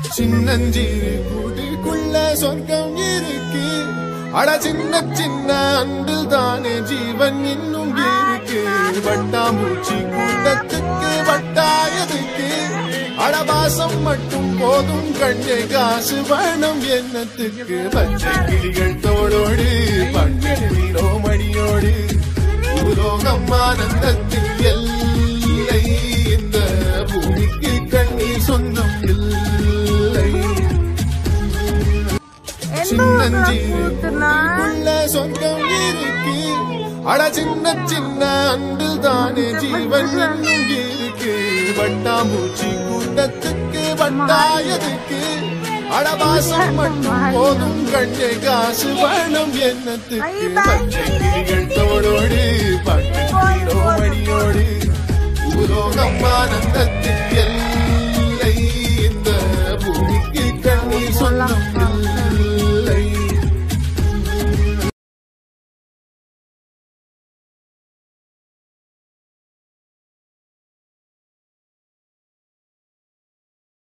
சின்னஞ்சிறு கூட்டுக்குள்ள சொர்க்கம் இருக்கு அட சின்ன சின்ன அன்பில் தானே ஜீவன் இன்னும் இருக்கு வட்டாம்பூச்சி கூட்டத்துக்கு வட்டாயதுக்கு அடபாசம் மட்டும் போதும் கண்ணே காசு வேணும் என்னத்துக்கு பச்சை கிளிகள் தோளோடு பட்டு நீரோ மடியோடு பூலோகம் ஆனந்தத்தில் எல்லை இந்த பூமிக்கு கண்ணீர் சொந்தம் இல்லை சின்னஞ்சிறு கூட்டுக்குள்ள சொர்க்கம் இருக்கு அட சின்ன சின்ன அன்பில் தானே ஜீவன் இன்னும் இருக்கு வட்டாம்பூச்சி கூட்டத்துக்கு வட்டாயதுக்கு அடபாசம் மட்டும் போதும் கண்ணே காசு வேணும் என்னத்துக்கு பச்சை கிளிகள் தோளோடு பட்டு மடியோடு பூலோகம் ஆனந்தத்தில் எல்லாம்